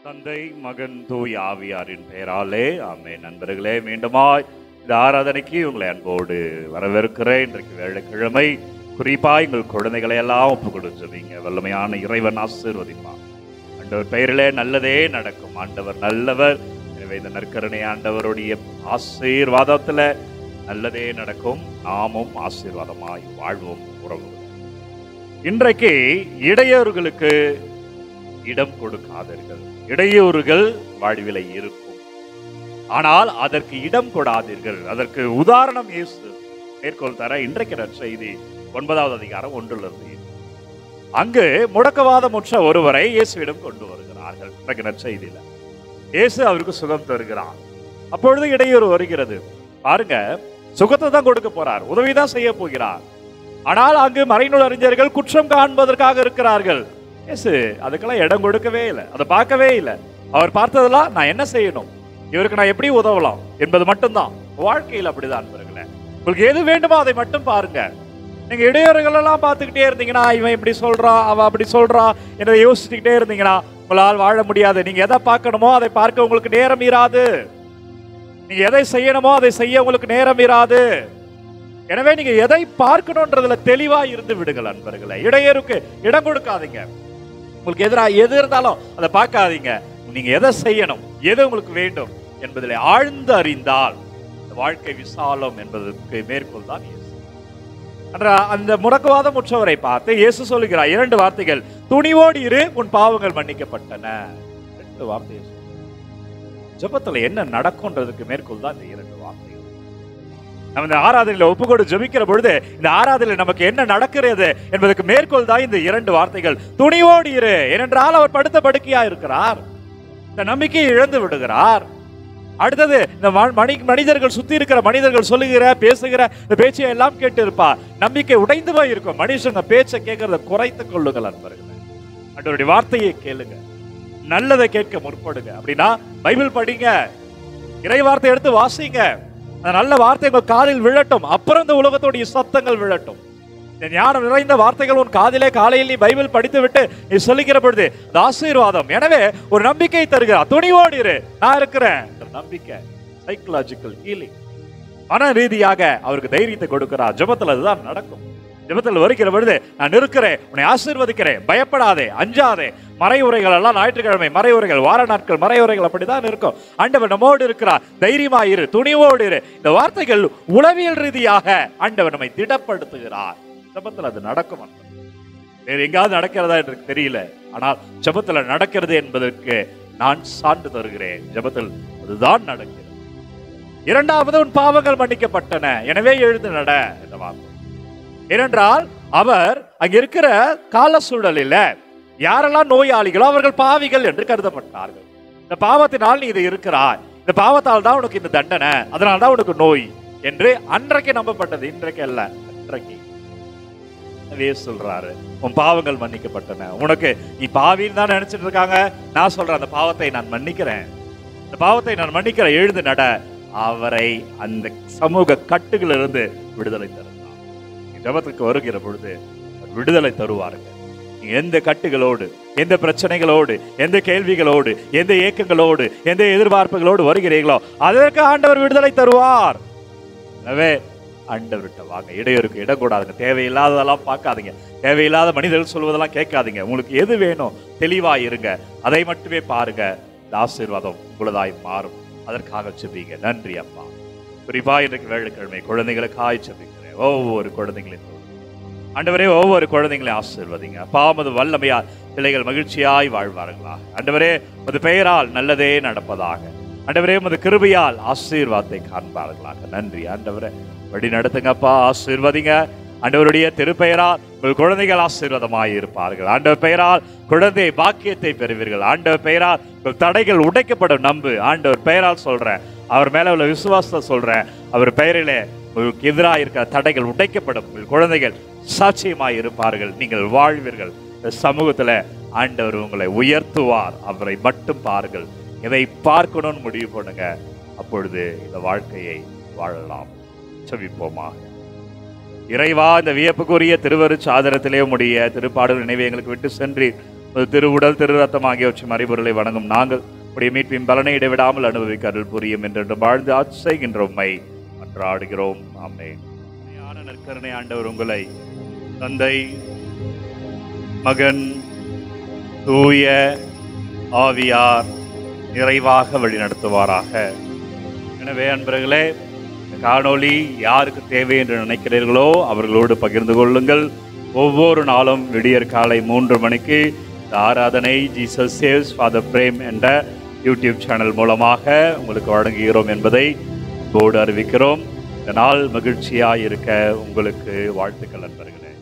தந்தை மகன் தூய் ஆவியாரின் பெயராலே ஆமே நண்பர்களே மீண்டுமாய் இந்த ஆராதனைக்கு உங்களை அன்போடு வரவேற்கிறேன் இன்றைக்கு வேலைக்கிழமை குறிப்பாக எங்கள் குழந்தைகளை எல்லாம் ஒப்பு கொடுத்துருவீங்க வல்லமையான இறைவன் ஆசீர்வதிப்பான் ஆண்டவர் பெயரிலே நல்லதே நடக்கும் ஆண்டவர் நல்லவர் எனவே இந்த நற்கருணை ஆண்டவருடைய ஆசீர்வாதத்துல நல்லதே நடக்கும் நாமும் ஆசீர்வாதமாய் வாழ்வோம் உறவு இன்றைக்கு இடையூறுகளுக்கு இடம் கொடுக்காதீர்கள் இடையூறுகள் வாழ்விலை இருக்கும் ஆனால் அதற்கு இடம் கொடாதீர்கள் அதற்கு உதாரணம் இயேசு மேற்கோள் தர இன்றைக்கு நற்செய்தி ஒன்பதாவது அதிகாரம் ஒன்றிலிருந்து அங்கு முடக்கவாதமுற்ற ஒருவரை இயேசுவிடம் கொண்டு வருகிறார்கள் இன்றைக்கு நற்செய்தியில இயேசு அவருக்கு சுகம் தருகிறார் அப்பொழுது இடையூறு வருகிறது பாருங்க சுகத்தை தான் கொடுக்க போறார் உதவிதான் செய்ய போகிறார் ஆனால் அங்கு மறைநூல் அறிஞர்கள் குற்றம் காண்பதற்காக இருக்கிறார்கள் இயேசு அதுக்கெல்லாம் இடம் கொடுக்கவே இல்லை அதை பார்க்கவே இல்லை அவர் பார்த்ததெல்லாம் நான் என்ன செய்யணும் இவருக்கு நான் எப்படி உதவலாம் என்பது மட்டும்தான் வாழ்க்கையில் அப்படிதான் அன்பர்களே உங்களுக்கு எது வேண்டுமோ அதை மட்டும் பாருங்க நீங்க இடையூறுகள் எல்லாம் பார்த்துக்கிட்டே இருந்தீங்கன்னா இவன் இப்படி சொல்றான் அவன் அப்படி சொல்றான் என்று யோசிச்சுக்கிட்டே இருந்தீங்கன்னா உங்களால் வாழ முடியாது நீங்க எதை பார்க்கணுமோ அதை பார்க்க உங்களுக்கு நேரம் இராது நீங்க எதை செய்யணுமோ அதை செய்ய உங்களுக்கு நேரம் இராது எனவே நீங்க எதை பார்க்கணும்ன்றதுல தெளிவா இருந்து விடுங்கள் அன்பர்களே இடையூறுக்கு இடம் கொடுக்காதீங்க உங்களுக்கு எதிராக எது இருந்தாலும் அதை பார்க்காதீங்க நீங்க எதை செய்யணும் எது உங்களுக்கு வேண்டும் என்பதில் ஆழ்ந்து அறிந்தால் இந்த வாழ்க்கை விசாலம் என்பதற்கு மேற்கோள் தான் இயேசு என்ற அந்த முடக்கவாதம் உற்றவரை பார்த்து இயேசு சொல்லுகிறார் இரண்டு வார்த்தைகள் துணிவோடு இரு உன் பாவங்கள் மன்னிக்கப்பட்டன ரெண்டு வார்த்தையை சொல்லு. ஜெபத்துல என்ன நடக்கும்ன்றதுக்கு மேற்கோள் தான் இந்த இரண்டு வார்த்தைகள் நம்ம இந்த ஆராதனையில ஒப்புக்கொடு ஜெபிக்கிற பொழுது இந்த ஆராதனையில் நமக்கு என்ன நடக்கிறது என்பதற்கு மேற்கோள் தான் இந்த இரண்டு வார்த்தைகள் துணிவோடு இரு ஏனென்றால் அவர் படுத்த படுக்கையா இருக்கிறார் இந்த நம்பிக்கையை இழந்து விடுகிறார் அடுத்தது இந்த ம- மனி மனிதர்கள் சுத்தி இருக்கிற மனிதர்கள் சொல்லுகிற பேசுகிற இந்த பேச்சை எல்லாம் கேட்டு இருப்பார் நம்பிக்கை உடைந்து போய் இருக்கும் மனுஷங்க பேச்சை கேட்கறத குறைத்துக் கொள்ளுங்கள் அன்பர்களே அன்றவருடைய வார்த்தையை கேளுங்க நல்லதை கேட்க முற்படுங்க அப்படின்னா பைபிள் படிங்க இறை வார்த்தை எடுத்து வாசிங்க அந்த நல்ல வார்த்தை உங்க காதில் விழட்டும் அப்புறம் இந்த உலகத்துடைய சத்தங்கள் விழட்டும் இந்த ஞானம் நிறைந்த வார்த்தைகள் உன் காதிலே காலையில் நீ பைபிள் படித்து விட்டு நீ சொல்லுகிற பொழுது அது ஆசீர்வாதம் எனவே ஒரு நம்பிக்கை தருகிறார் துணிவோடு இரு நான் இருக்கிறேன் என்ற நம்பிக்கை சைக்கலாஜிக்கல் ஹீலிங் மன ரீதியாக அவருக்கு தைரியத்தை கொடுக்கிறார் ஜெபத்துல அதுதான் நடக்கும் ஜெபத்தில் வருகிற பொழுது நான் இருக்கிறேன் உன்னை ஆசீர்வதிக்கிறேன் பயப்படாதே அஞ்சாதே மறைவுரைகள் எல்லாம் ஞாயிற்றுக்கிழமை மறைவுரைகள் வார நாட்கள் மறைவுரைகள் அப்படிதான் இருக்கும் ஆண்டவர் நம்மோடு இருக்கிறார் தைரியமா இரு துணிவோடு இரு இந்த வார்த்தைகள் உளவியல் ரீதியாக ஆண்டவர் நம்மை திடப்படுத்துகிறார் ஜெபத்தில் அது நடக்கும் அன்பர்களே. வேற எங்காவது நடக்கிறதா எனக்கு தெரியல ஆனால் ஜெபத்துல நடக்கிறது என்பதற்கு நான் சான்று தருகிறேன் ஜெபத்தில் அதுதான் நடக்கிறது இரண்டாவது உன் பாவங்கள் மன்னிக்கப்பட்டன எனவே எழுந்து நட என்ற வார்த்தை ஏனென்றால் அவர் அங்க இருக்கிற கால சூழலில் யாரெல்லாம் நோயாளிகளோ அவர்கள் பாவிகள் என்று கருதப்பட்டார்கள் இந்த பாவத்தினால் நீ இது இருக்கிறாய் இந்த பாவத்தால் தான் உனக்கு இந்த தண்டனை அதனால தான் உனக்கு நோய் என்று அன்றைக்கு நம்பப்பட்டது இன்றைக்கு அல்ல அன்றைக்கு அதே சொல்றாரு உன் பாவங்கள் மன்னிக்கப்பட்டன உனக்கு நீ பாவின்னு தான் நினைச்சிட்டு இருக்காங்க நான் சொல்றேன் அந்த பாவத்தை நான் மன்னிக்கிறேன் இந்த பாவத்தை நான் மன்னிக்கிறேன் எழுந்து நட அவரை அந்த சமூக கட்டுகளிலிருந்து விடுதலை தருகிறார் நீ ஜெபத்துக்கு வருகிற பொழுது அவர் விடுதலை தருவாருங்க நீ எந்த கட்டுகளோடு எந்த பிரச்சனைகளோடு எந்த கேள்விகளோடு எந்த ஏக்கங்களோடு எந்த எதிர்பார்ப்புகளோடு வருகிறீர்களோ அதற்கு ஆண்டவர் விடுதலை தருவார் எனவே ஆண்டவர்கிட்ட வாங்க இடையூறுக்கு இடம் கூடாதுங்க தேவையில்லாததெல்லாம் பார்க்காதீங்க தேவையில்லாத மனிதர்கள் சொல்வதெல்லாம் கேட்காதீங்க உங்களுக்கு எது வேணும் தெளிவா இருங்க அதை மட்டுமே பாருங்க இந்த ஆசீர்வாதம் உங்களதாய் மாறும் அதற்காக செபிங்க நன்றி அப்பா குறிப்பா இன்றைக்கு வேலைக்கிழமை குழந்தைகளுக்காய் செபிக்கிறேன் ஒவ்வொரு குழந்தைகளின் ஆண்டவரே ஒவ்வொரு குழந்தைங்களையும் ஆசீர்வதிங்க பாமது வல்லமையா பிள்ளைகள் மகிழ்ச்சியாய் வாழ்வார்களா ஆண்டவரே உமது பெயரால் நல்லதே நடப்பதாக ஆண்டவரே உமது கிருபையால் ஆசீர்வாதத்தை காண்பார்களாக நன்றி ஆண்டவரே வழி நடத்துங்கப்பா ஆசீர்வதிங்க ஆண்டவருடைய திருப்பெயரால் உங்கள் குழந்தைகள் ஆசீர்வாதமாய் இருப்பார்கள் ஆண்டவர் பெயரால் குழந்தை பாக்கியத்தை பெறுவீர்கள் ஆண்டவர் பெயரால் உங்கள் தடைகள் உடைக்கப்படும் நம்பு ஆண்டவர் பெயரால் சொல்றேன் அவர் மேல உள்ள விசுவாசத்தை சொல்றேன் அவர் பெயரிலே உங்களுக்கு எதிராக இருக்கிற தடைகள் உடைக்கப்படும் உங்கள் குழந்தைகள் சாட்சியமாய் இருப்பார்கள் நீங்கள் வாழ்வீர்கள் இந்த சமூகத்துல ஆண்டவர் உங்களை உயர்த்துவார் அவரை மட்டும் பாருங்கள் எதை பார்க்கணும்னு முடிவு பண்ணுங்க அப்பொழுது இந்த வாழ்க்கையை வாழலாம் செவிப்போமாக இறைவா இந்த வியப்புக்குரிய திருவரு சாதனத்திலே உடைய திருப்பாடல் நினைவை எங்களுக்கு விட்டு சென்றீர் உமது திருவுடல் திரு ரத்தம் ஆகியவற்றை மறைபொருளை வணங்கும் நாங்கள் உடைய மீட்பின் பலனை இடைவிடாமல் அனுபவிக்க அருள் புரியும் என்று வாழ்ந்து ஆட்சி செய்கின்ற உம்மை மன்றாடுகிறோம் ஆமென் உண்மையான நற்கருணை ஆண்டவர் உங்களை தந்தை மகன் தூய ஆவியார் நிறைவாக வழிநடத்துவாராக எனவே அன்பர்களே இந்த காணொளி யாருக்கு தேவை என்று நினைக்கிறீர்களோ அவர்களோடு பகிர்ந்து கொள்ளுங்கள் ஒவ்வொரு நாளும் விடியற் காலை மூன்று மணிக்கு இந்த ஆராதனை ஜீசஸ் சேவ்ஸ் ஃபாதர் பிரேம் என்ற யூடியூப் சேனல் மூலமாக உங்களுக்கு வழங்குகிறோம் என்பதை போர்டு அறிவிக்கிறோம் இந்த நாள் மகிழ்ச்சியாக இருக்க உங்களுக்கு வாழ்த்துக்கள் நண்பர்களே